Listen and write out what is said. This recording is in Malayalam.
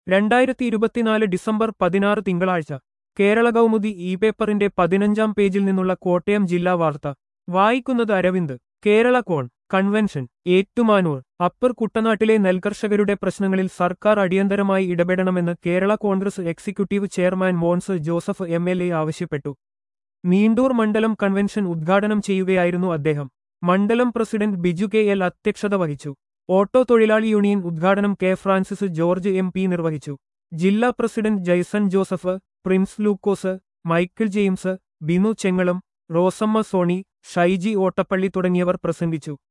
രണ്ടായിരത്തി ഇരുപത്തിനാല് ഡിസംബർ പതിനാറ് തിങ്കളാഴ്ച കേരള കൗമുദി ഇ പേപ്പറിന്റെ പതിനഞ്ചാം പേജിൽ നിന്നുള്ള കോട്ടയം ജില്ലാ വാർത്ത വായിക്കുന്നത് അരവിന്ദ് കേരള കോൺ കൺവെൻഷൻ ഏറ്റുമാനൂർ അപ്പർ കുട്ടനാട്ടിലെ നെൽകർഷകരുടെ പ്രശ്നങ്ങളിൽ സർക്കാർ അടിയന്തരമായി ഇടപെടണമെന്ന് Kerala Congress executive chairman Mons Joseph M L A ആവശ്യപ്പെട്ടു നീണ്ടൂർ മണ്ഡലം കൺവെൻഷൻ ഉദ്ഘാടനം ചെയ്യുകയായിരുന്നു അദ്ദേഹം മണ്ഡലം പ്രസിഡന്റ് ബിജു കെ എൽ അധ്യക്ഷത വഹിച്ചു ഓട്ടോ തൊഴിലാളി യൂണിയൻ ഉദ്ഘാടനം K Francis George M P നിർവഹിച്ചു ജില്ലാ president Jaison Joseph Prince Lukose Michael James Binu Chengalam Rosamma Sony Shaiji Ottappally തുടങ്ങിയവർ പ്രസംഗിച്ചു